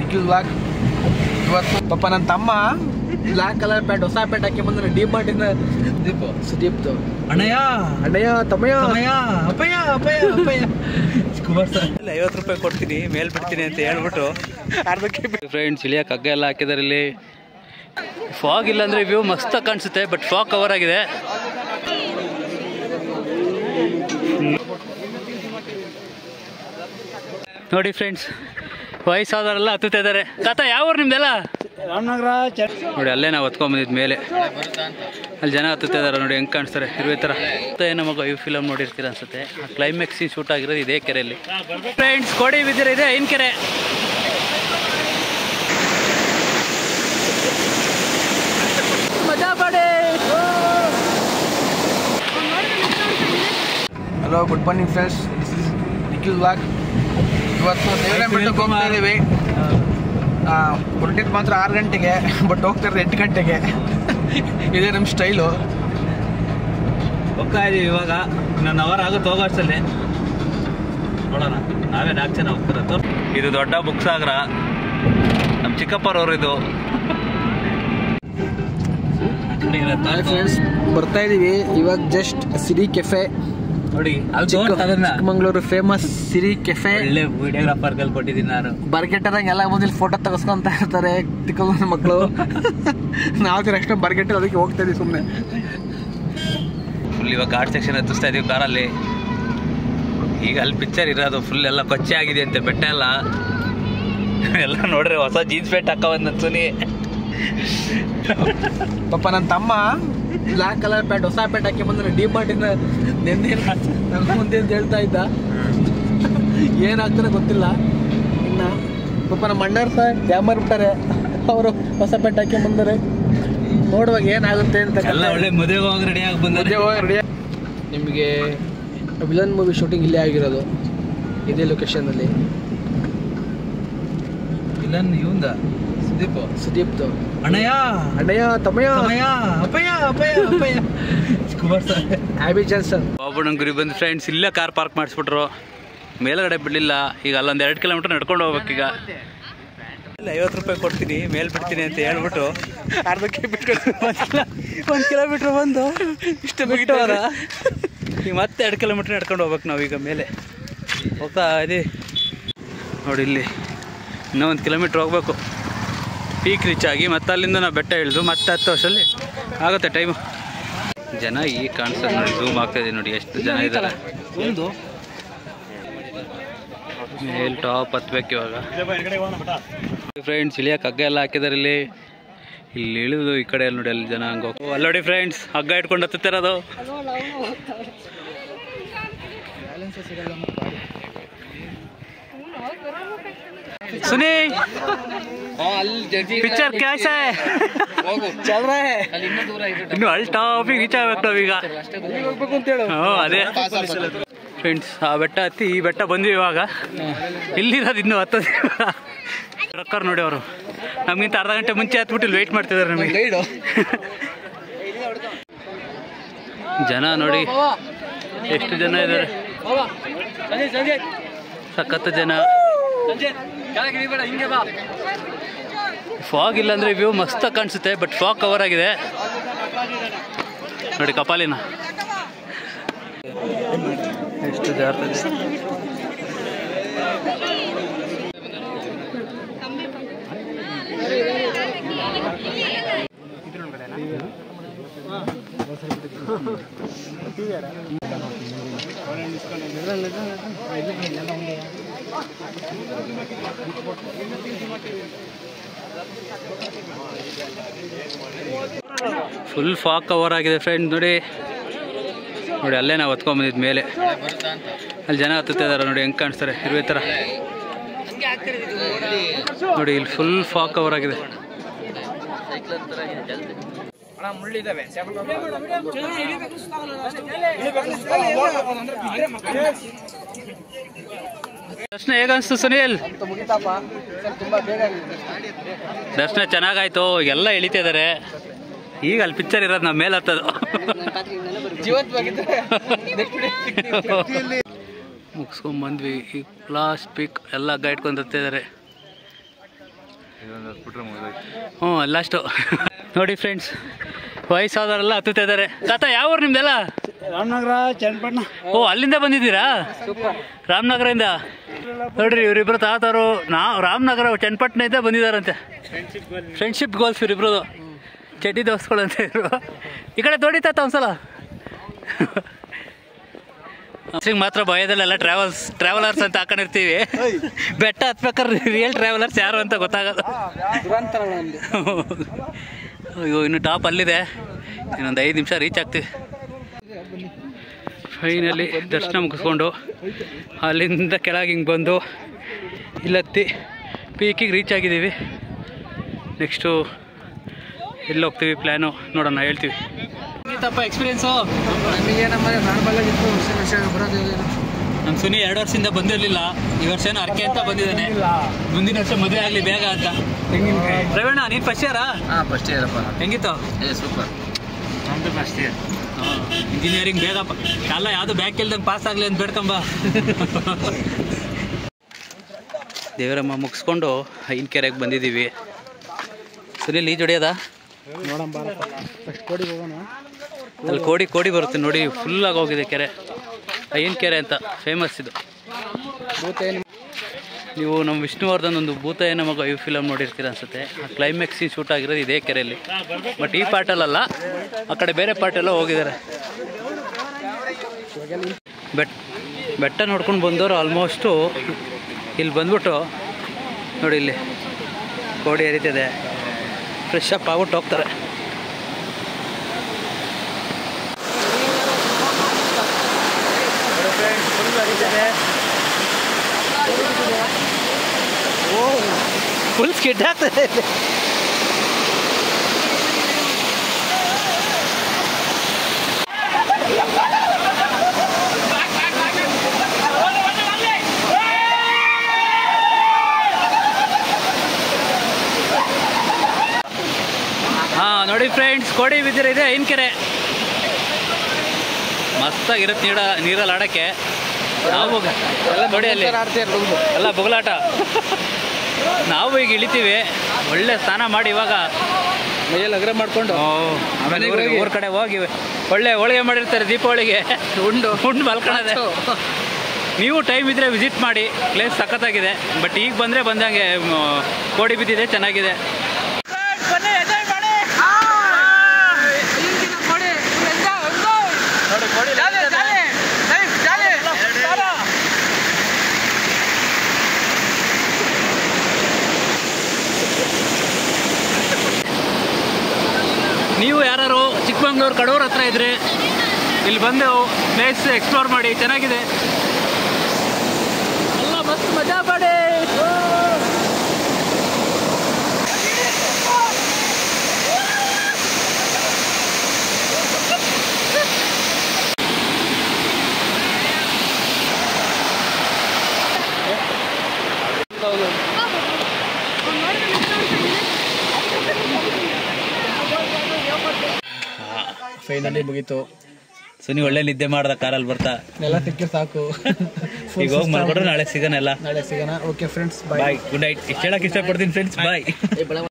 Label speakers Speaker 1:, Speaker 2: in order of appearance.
Speaker 1: Nikhil blog ಇವತ್ತು ಪಾಪ ನನ್ನ ತಮ್ಮ ಬ್ಲ್ಯಾಕ್ ಕಲರ್ ಪ್ಯಾಂಟ್ ಹೊಸ ಪ್ಯಾಂಟ್ ಹಾಕಿ ಬಂದ್ರೆ ಡಿ ಮಾರ್ಟಿನ ದೀಪ ಸುದೀಪ್ದು
Speaker 2: ಅಣ್ಣಯ್ಯ
Speaker 1: ಅಣ್ಣಯ್ಯ ತಮ್ಮಯ್ಯ
Speaker 2: ಅಮ್ಮಯ್ಯ ಅಪ್ಪಯ್ಯ ಅಪ್ಪಯ್ಯ ಅಪ್ಪಯ್ಯ ಕುಮಾರ್ ಸರ್ ಐವತ್ತು ರೂಪಾಯಿ ಕೊಡ್ತೀನಿ ಮೇಲ್ ಬಿಡ್ತೀನಿ ಅಂತ ಹೇಳ್ಬಿಟ್ಟು
Speaker 1: ಅರ್ಧಕ್ಕೆ
Speaker 2: ಫ್ರೆಂಡ್ಸ್ ಇಳಿಯಕ್ಕೆ ಹಗ್ಗ ಎಲ್ಲ ಹಾಕಿದಾರೆ ಇಲ್ಲಿ ಫಾಗ್ ಇಲ್ಲ ಅಂದ್ರೆ ವ್ಯೂ ಮಸ್ತ್ ಕಾಣಿಸುತ್ತೆ ಬಟ್ ಫಾಗ್ ಕವರ್ ಆಗಿದೆ ನೋಡಿ ಫ್ರೆಂಡ್ಸ್ ವಯಸ್ಸಾದವರೆಲ್ಲ ಹತ್ತುತ್ತಾ ಇದ್ದಾರೆ ತಾತ ಯಾವ ಊರು ನಿಮ್ದೆಲ್ಲ
Speaker 1: ರಾಮನಗರ
Speaker 2: ನೋಡಿ ಅಲ್ಲೇ ನಾವು ಹೊತ್ಕೊಂಬಂದಿದ್ದು ಮೇಲೆ ಅಲ್ಲಿ ಜನ ಹತ್ತುತ್ತಾ ಇದಾರೆ ನೋಡಿ ಹೆಂಗೆ ಕಾಣಿಸ್ತಾರೆ ಇರುವೆ ಥರ ಮತ್ತೆ ನಮಗೆ ಈ ಫಿಲಮ್ ನೋಡಿರ್ತೀರ ಅನ್ಸುತ್ತೆ ಆ ಕ್ಲೈಮ್ಯಾಕ್ಸ್ ಶೂಟ್ ಆಗಿರೋದು ಇದೇ ಕೆರೆಯಲ್ಲಿ ಫ್ರೆಂಡ್ಸ್ ಕೋಡಿ ಬಿದ್ದಿರ ಇದೆ ಐನ್ ಕೆರೆ ಮಜಾ ಪಡೆ
Speaker 1: hello good morning friends this is Nikhil blog ಇವತ್ತು ದೇವರ ಬೆಟ್ಟಕ್ಕೆ ಹೋಗ್ತಾ ಇದ್ದೀವಿ ಹೊರಟಿದ್ದು ಮಾತ್ರ ಆರು ಗಂಟೆಗೆ ಬಟ್ ಹೋಗ್ತಾ ಇರೋದು ಎಂಟು ಗಂಟೆಗೆ ಇದೇ ನಮ್ಮ ಸ್ಟೈಲು
Speaker 2: ಹೋಗ್ತಾ ಇದೀವಿ ಇವಾಗ ಇನ್ನೊಂದು ಅವರ್ ಆಗುತ್ತೆ ಹೋಗೋ ಅಷ್ಟಲ್ಲಿ ನೋಡೋಣ ನಾವೇ ನಾಲ್ಕು ಜನ ಹೋಗ್ತಿರೋದು ಇದು ದೊಡ್ಡ ಬುಕ್ ಸಾಗರ ನಮ್ಮ ಚಿಕ್ಕಪ್ಪರವ್ರು ಇದು
Speaker 1: ಹಾಯ್ ಫ್ರೆಂಡ್ಸ್ ಬರ್ತಾ ಇದ್ದೀವಿ ಇವಾಗ ಜಸ್ಟ್ ಸಿರಿ ಕೆಫೆ
Speaker 2: ನೋಡಿ ಅಲ್ಲಿ ತೋರ್ಸ್ ಅದನ್ನ
Speaker 1: ಚಿಕ್ಕಮಂಗ್ಳೂರು ಫೇಮಸ್ ಸಿರಿ ಕೆಫೆ
Speaker 2: ಒಳ್ಳೆ ವಿಡಿಯೋಗ್ರಾಫರ್ ಕಲ್ ಕೊಟ್ಟಿದ್ದೀನಿ ನಾನು
Speaker 1: ಬರ್ಗೆಟ್ಟದಂಗೆ ಎಲ್ಲ ಮುಂದೆ ಫೋಟೋ ತೆಗೆಸ್ಕೊಂತ ಇರ್ತಾರೆ ಚಿಕ್ಕ ಮಕ್ಕಳು ನಾವು ಅಷ್ಟೇ ಬರ್ಗೆಟ್ ಅದಕ್ಕೆ ಹೋಗ್ತಾ ಇದೀವಿ ಸುಮ್ಮನೆ
Speaker 2: ಫುಲ್ ಇವಾಗ ಘಾಟ್ ಸೆಕ್ಷನ್ ಹತ್ತಿಸ್ತಾ ಇದೀವಿ ಕಾರಲ್ಲಿ ಈಗ ಅಲ್ಲಿ ಪಿಕ್ಚರ್ ಇರೋದು ಫುಲ್ ಎಲ್ಲ ಕೊಚ್ಚೆ ಆಗಿದೆ ಅಂತೆ ಬೆಟ್ಟ ಎಲ್ಲ ಎಲ್ಲ ನೋಡ್ರಿ ಹೊಸ ಜೀನ್ಸ್ ಪ್ಯಾಂಟ್ ಹಾಕ ಬಂದ ಸುನಿ
Speaker 1: ಪಾಪ ನನ್ನ ತಮ್ಮ ಬ್ಲ್ಯಾಕ್ ಕಲರ್ ಪ್ಯಾಂಟ್ ಹೊಸ ಪ್ಯಾಂಟ್ ಹಾಕಿ ಬಂದ್ರೆ ಡಿ ಮಾರ್ಟಿನ ನೆನ್ನೆ ನನ್ನ ಮುಂದೆ ಅಂತ ಹೇಳ್ತಾ ಇದ್ದ ಏನಾಗ್ತಾರೆ ಗೊತ್ತಿಲ್ಲ ಇನ್ನ ಪಾಪ ನಮ್ಮ ಅಣ್ಣವ್ರು ಸಹ ಡ್ಯಾಮರ್ ಬಿಟ್ಟಾರೆ ಅವರು ಹೊಸ ಪ್ಯಾಂಟ್ ಹಾಕಿ ಬಂದರೆ ನೋಡುವಾಗ ಏನಾಗುತ್ತೆ ಅಂತ
Speaker 2: ಎಲ್ಲ ಒಳ್ಳೆ ಮದುವೆಗೆ ಹೋಗಿ ರೆಡಿ ಆಗಿ ಬಂದ್ರೆ
Speaker 1: ರೆಡಿ ನಿಮಗೆ ವಿಲನ್ ಮೂವಿ ಶೂಟಿಂಗ್ ಇಲ್ಲೇ ಆಗಿರೋದು ಇದೇ ಲೊಕೇಶನಲ್ಲಿ
Speaker 2: ಇಲ್ಲನ್ ಇವಂದ ಸುದೀಪ್
Speaker 1: ಸುದೀಪ್ದು
Speaker 2: ಅಣ್ಣಯ್ಯ
Speaker 1: ಅಣ್ಣಯ್ಯ ತಮ್ಮಯ್ಯ
Speaker 2: ಅಮ್ಮಯ್ಯ ಅಪ್ಪಯ್ಯ ಅಪ್ಪಯ್ಯ ಅಪ್ಪಯ್ಯ ಕುಮಾರ್ ಸರ್
Speaker 1: ಹ್ಯಾಬಿ ಜಾನ್ಸನ್
Speaker 2: ಬಾಬು ನಮ್ಮ ಗುರಿ ಬಂದು ಫ್ರೆಂಡ್ಸ್ ಇಲ್ಲೇ ಕಾರ್ ಪಾರ್ಕ್ ಮಾಡಿಸ್ಬಿಟ್ರು ಮೇಲ್ಗಡೆ ಬಿಡಲಿಲ್ಲ ಈಗ ಅಲ್ಲೊಂದು ಎರಡು ಕಿಲೋಮೀಟರ್ ನಡ್ಕೊಂಡು ಹೋಗ್ಬೇಕೀಗ ಇಲ್ಲ ಐವತ್ತು ರೂಪಾಯಿ ಕೊಡ್ತೀನಿ ಮೇಲ್ ಬಿಡ್ತೀನಿ ಅಂತ ಹೇಳ್ಬಿಟ್ಟು
Speaker 1: ಅರ್ಧಕ್ಕೆ ಬಿಟ್ಟು
Speaker 2: ಒಂದು ಕಿಲೋಮೀಟ್ರ್ ಬಂದು ಇಷ್ಟು ಬಿಟ್ಟು ಹೋದ ಈಗ ಮತ್ತೆ ಎರಡು ಕಿಲೋಮೀಟ್ರ್ ನಡ್ಕೊಂಡು ಹೋಗ್ಬೇಕು ನಾವೀಗ ಮೇಲೆ ಹೋಗ್ತಾ ಇದೆ ನೋಡಿ ಇಲ್ಲಿ ಇನ್ನೂ ಒಂದು ಕಿಲೋಮೀಟ್ರ್ ಹೋಗ್ಬೇಕು ಪೀಕ್ ರೀಚ್ ಆಗಿ ಮತ್ತೆ ಅಲ್ಲಿಂದ ನಾವು ಬೆಟ್ಟ ಇಳಿದು ಮತ್ತೆ ಹತ್ತು ವರ್ಷದಲ್ಲಿ ಆಗುತ್ತೆ ಟೈಮು ಜನ ಈಗ ಕಾಣಿಸ್ತದೆ ನೋಡಿ ಝೂಮ್ ಆಗ್ತಾಯಿದೆ ನೋಡಿ ಎಷ್ಟು ಜನ ಇದ್ದಾರೆ
Speaker 1: ಒಂದು
Speaker 2: ಮೇಲ್ ಟಾಪ್ ಹತ್ಬೇಕು ಇವಾಗ ಫ್ರೆಂಡ್ಸ್ ಇಳಿಯಕ್ಕೆ ಹಗ್ಗ ಎಲ್ಲ ಹಾಕಿದಾರೆ ಇಲ್ಲಿ ಇಲ್ಲಿ ಇಳಿದು ಈ ಕಡೆ ಎಲ್ಲ ನೋಡಿ ಅಲ್ಲಿ ಜನ ಹಂಗೆ ಹೋಗಿ ಅಲ್ಲಿ ನೋಡಿ ಫ್ರೆಂಡ್ಸ್ ಹಗ್ಗ ಇಟ್ಕೊಂಡು ಹತ್ತುತ್ತಿರೋದು ಸುನಿ ಪಿಕ್ಚರ್ ಕ್ಯಾಶ್
Speaker 1: ಚಲ್ ರಹ ಹೈ
Speaker 2: ಇನ್ನು ಅಲ್ಲಿ ಟಾಪಿಗೆ ರೀಚ್ ಆಗ್ಬೇಕು ನಾವೀಗ
Speaker 1: ಹೋಗ್ಬೇಕು ಅಂತ ಹೇಳು
Speaker 2: ಹ್ಞೂ ಅದೇ ಫ್ರೆಂಡ್ಸ್ ಆ ಬೆಟ್ಟ ಹತ್ತಿ ಈ ಬೆಟ್ಟ ಬಂದ್ವಿ ಇವಾಗ ಇಲ್ಲಿರೋದು ಇನ್ನೂ ಹತ್ತದ ರೊಕ್ಕರ್ ನೋಡಿ ಅವರು ನಮ್ಗಿಂತ ಅರ್ಧ ಗಂಟೆ ಮುಂಚೆ ಹತ್ಬಿಟ್ಟು ಇಲ್ಲಿ ವೆಯ್ಟ್ ಮಾಡ್ತಿದ್ದಾರೆ ನಮಗೆ
Speaker 1: ಗೈಡು
Speaker 2: ಜನ ನೋಡಿ ಎಷ್ಟು ಜನ ಇದ್ದಾರೆ ಸಖತ್ ಜನ ಫಾಗ್ ಇಲ್ಲ ಅಂದ್ರೆ ವ್ಯೂ ಮಸ್ತ್ ಕಾಣಿಸುತ್ತೆ ಬಟ್ ಫಾಗ್ ಕವರ್ ಆಗಿದೆ ನೋಡಿ ಕಪಾಲಿನ ಎಷ್ಟು ಜಾಗ್ರತೆ ಫುಲ್ ಫಾಗ್ ಕವರ್ ಆಗಿದೆ ಫ್ರೆಂಡ್ ನೋಡಿ ನೋಡಿ ಅಲ್ಲೇ ನಾವು ಹೊತ್ಕೊಂಬಂದಿದ್ದು ಮೇಲೆ ಅಲ್ಲಿ ಜನ ಹತ್ತುತ್ತಾ ಇದಾರೆ ನೋಡಿ ಹೆಂಗೆ ಕಾಣಿಸ್ತಾರೆ ಇರುವೆ ಥರ ನೋಡಿ ಇಲ್ಲಿ ಫುಲ್ ಫಾಗ್ ಕವರ್ ಆಗಿದೆ
Speaker 1: ಮುಳ್ಳಿದಾವೆ
Speaker 2: ದರ್ಶನ ಹೇಗನ್ಸ್ತು ಸುನೀಲ್
Speaker 1: ಮುಗಿತಾಪ ಸರ್ ತುಂಬಾ ಬೇಗ ಆಗಿದೆ
Speaker 2: ದರ್ಶನ ಚೆನ್ನಾಗಾಯ್ತು ಎಲ್ಲ ಇಳಿತಿದ್ದಾರೆ ಈಗ ಅಲ್ಲಿ ಪಿಕ್ಚರ್ ಇರೋದು ನಾವು ಮೇಲೆ ಹತ್ತದು
Speaker 1: ಜೀವಂತವಾಗಿದ್ರೆ
Speaker 2: ಮುಗಿಸ್ಕೊಂಡ್ ಬಂದ್ವಿ ಈಗ ಲಾಸ್ಟ್ ಪೀಕ್ ಎಲ್ಲ ಗೈಡ್ಕೊಂಡು ಹತ್ತಿದ್ದಾರೆ ಹ್ಞೂ ಲಾಸ್ಟು ನೋಡಿ ಫ್ರೆಂಡ್ಸ್ ವಯಸ್ಸಾದವರೆಲ್ಲ ಹತ್ತುತ್ತಾ ಇದ್ದಾರೆ ತಾತ ಯಾವ ಊರು ನಿಮ್ದೆಲ್ಲ
Speaker 1: ರಾಮನಗರ ಚನ್ನಪಟ್ಟಣ
Speaker 2: ಓ ಅಲ್ಲಿಂದ ಬಂದಿದ್ದೀರಾ ರಾಮನಗರದಿಂದ ನೋಡ್ರಿ ಇವರಿಬ್ರು ತಾತವರು ನಾ ರಾಮನಗರ ಚನ್ನಪಟ್ಟಣದಿಂದ ಬಂದಿದ್ದಾರಂತೆ ಫ್ರೆಂಡ್ಶಿಪ್ ಗೋಲ್ಸ್ ಇವರಿಬ್ರದು ಚಡ್ಡಿ ದೋಸ್ಗಳು ಅಂತ ಇದ್ರು ಈ ಕಡೆ ತೋಡಿ ತಾತ ಒಂದ್ಸಲ ಸಿಂಗ್ ಮಾತ್ರ ಭಯದಲ್ಲೆಲ್ಲ ಟ್ರಾವೆಲ್ಸ್ ಟ್ರಾವೆಲರ್ಸ್ ಅಂತ ಹಾಕೊಂಡಿರ್ತೀವಿ ಬೆಟ್ಟ ಹತ್ಬೇಕಾದ್ರೆ ರಿಯಲ್ ಟ್ರಾವೆಲರ್ಸ್ ಯಾರು ಅಂತ ಗೊತ್ತಾಗಲ್ಲ ಅಯ್ಯೋ ಇನ್ನು ಟಾಪ್ ಅಲ್ಲಿದೆ ಇನ್ನೊಂದು ಐದು ನಿಮಿಷ ರೀಚ್ ಆಗ್ತೀವಿ ಫೈನಲಿ ದರ್ಶನ ಮುಗಿಸ್ಕೊಂಡು ಅಲ್ಲಿಂದ ಕೆಳಗೆ ಹಿಂಗೆ ಬಂದು ಇಲ್ಲತ್ತಿ ಪೀಕಿಗೆ ರೀಚ್ ಆಗಿದ್ದೀವಿ ನೆಕ್ಸ್ಟು ಎಲ್ಲಿ ಹೋಗ್ತೀವಿ ಪ್ಲ್ಯಾನು ನೋಡೋಣ ಹೇಳ್ತೀವಿ ತಪ್ಪ ಎಕ್ಸ್ಪೀರಿಯನ್ಸು
Speaker 1: ನಮಗೆ ನಮ್ಮ ನಾರ್ಮಲ್ ಆಗಿತ್ತು ವರ್ಷ ವರ್ಷ ಬರೋದಿಲ್ಲ
Speaker 2: ನಮ್ಮ ಸುನಿ ಎರಡು ವರ್ಷದಿಂದ ಬಂದಿರಲಿಲ್ಲ ಈ ವರ್ಷ ಏನೋ ಅರ್ಕೆ ಅಂತ ಬಂದಿದ್ದಾನೆ ಮುಂದಿನ ವರ್ಷ ಮದುವೆ ಆಗಲಿ ಬೇಗ ಅಂತ
Speaker 1: ತೆಂಗಿನಕಾಯಿ
Speaker 2: ರವೀಣ ನೀನು ಫಸ್ಟ್ ಇಯರಾ
Speaker 3: ಹಾಂ ಫಸ್ಟ್ ಇಯರಪ್ಪ
Speaker 2: ಹೆಂಗಿತ್ತು
Speaker 3: ಏ ಸೂಪರ್
Speaker 1: ನಮ್ದು ಫಸ್ಟ್ ಇಯರ್
Speaker 2: ಇಂಜಿನಿಯರಿಂಗ್ ಬೇಗ ಪ- ಎಲ್ಲ ಯಾವುದು ಬ್ಯಾಕ್ ಇಲ್ದಂಗೆ ಪಾಸ್ ಆಗಲಿ ಅಂತ ಬೇಡ್ಕೊಂಬ ದೇವರಮ್ಮ ಮುಗಿಸ್ಕೊಂಡು ಐನ್ ಕೆರೆಗೆ ಬಂದಿದ್ದೀವಿ ಸುನಿಲ್ ಈ ಜೊಡಿಯದ
Speaker 1: ನೋಡೋಣ ಬಾರಪ್ಪ ಫಸ್ಟ್ ಕೋಡಿಗೆ ಹೋಗೋಣ
Speaker 2: ಅಲ್ಲಿ ಕೋಡಿ ಕೋಡಿ ಬರುತ್ತೆ ನೋಡಿ ಫುಲ್ಲಾಗಿ ಹೋಗಿದೆ ಕೆರೆ ಐನ್ ಕೆರೆ ಅಂತ ಫೇಮಸ್ ಇದು
Speaker 1: ಭೂತೇನು
Speaker 2: ನೀವು ನಮ್ಮ ವಿಷ್ಣುವರ್ಧನ್ ಒಂದು ಭೂತಯ್ಯನ ಮಗ ಈ ಫಿಲಮ್ ನೋಡಿರ್ತೀರ ಅನ್ಸುತ್ತೆ ಆ ಕ್ಲೈಮ್ಯಾಕ್ಸ್ ಸೀನ್ ಶೂಟ್ ಆಗಿರೋದು ಇದೇ ಕೆರೆಯಲ್ಲಿ ಬಟ್ ಈ ಪಾರ್ಟಲ್ಲ ಆ ಕಡೆ ಬೇರೆ ಪಾರ್ಟೆಲ್ಲ ಹೋಗಿದ್ದಾರೆ ಬೆಟ್ ಬೆಟ್ಟ ನೋಡ್ಕೊಂಡು ಬಂದವರು ಆಲ್ಮೋಸ್ಟು ಇಲ್ಲಿ ಬಂದ್ಬಿಟ್ಟು ನೋಡಿ ಇಲ್ಲಿ ಕೋಡಿ ಹರಿತಿದೆ ಫ್ರೆಶ್ ಅಪ್ ಆಗ್ಬಿಟ್ಟು ಹೋಗ್ತಾರೆ ಫುಲ್ ಸ್ಕಿಡ್ ಆಗ್ತದೆ ಹಾ ನೋಡಿ ಫ್ರೆಂಡ್ಸ್ ಕೋಡಿ ಬಿದ್ದಿರ ಇದೆ ಐನ್ಕೆರೆ ಮಸ್ತಾಗಿರುತ್ತೆ ನೀಡ ನೀರಲ್ಲಿ ಆಡಕ್ಕೆ ನಾವು ನೋಡಿ ಅಲ್ಲಿ
Speaker 1: ಆಡ್ತಾ ಇರ್ಬೋದು
Speaker 2: ಎಲ್ಲ ಬೊಗಲಾಟ ನಾವು ಈಗ ಇಳಿತೀವಿ ಒಳ್ಳೆ ಸ್ನಾನ ಮಾಡಿ ಇವಾಗ
Speaker 1: ಮೈಯಲ್ಲಿ ಅಗ್ರ ಮಾಡ್ಕೊಂಡು
Speaker 2: ಆಮೇಲೆ
Speaker 1: ಮನೆಗೆ
Speaker 2: ಊರಿಗೆ
Speaker 1: ಹೋಗಿ.
Speaker 2: ಊರ್ ಕಡೆ ಹೋಗಿ ಒಳ್ಳೆ ಹೋಳಿಗೆ ಮಾಡಿರ್ತಾರೆ ದೀಪಾವಳಿಗೆ
Speaker 1: ಉಂಡು
Speaker 2: ಉಂಡು ಮಲ್ಕೊಳ್ಳೋದೆ ನೀವು ಟೈಮ್ ಇದ್ರೆ ವಿಸಿಟ್ ಮಾಡಿ ಪ್ಲೇಸ್ ಸಖತ್ತಾಗಿದೆ ಬಟ್ ಈಗ ಬಂದರೆ ಬಂದಂಗೆ ಮ್, ಕೋಡಿ ಬಿದ್ದಿದೆ ಚೆನ್ನಾಗಿದೆ ನೀವು ಯಾರು ಚಿಕ್ಕಮಂಗ್ಳೂರು ಕಡೂರ್ ಹತ್ರ ಇದ್ರೆ ಇಲ್ಲಿ ಬಂದು ಪ್ಲೇಸ್ ಎಕ್ಸ್ಪ್ಲೋರ್ ಮಾಡಿ ಚೆನ್ನಾಗಿದೆ ಎಲ್ಲ ಮಸ್ತ್ ಮಜಾ ಮಾಡಿ
Speaker 1: ಫೈನಲಿ ಮುಗೀತು
Speaker 2: ಸುನಿ ಒಳ್ಳೆ ನಿದ್ದೆ ಮಾಡ್ದ ಕಾರಲ್ಲಿ ಬರ್ತಾ
Speaker 1: ಎಲ್ಲ ತೆಕ್ಕೆ ಸಾಕು
Speaker 2: ಈಗ ಹೋಗಿ ಮಾಡ್ಕೊಂಡ್ರೆ ನಾಳೆ ಸಿಗೋಣ ಎಲ್ಲ
Speaker 1: ನಾಳೆ ಸಿಗೋಣ okay friends bye
Speaker 2: bye good night ಇಷ್ಟು ಹೇಳಕ್ ಇಷ್ಟಪಡ್ತೀನಿ ಫ್ರೆಂಡ್ಸ್ ಬಾಯ್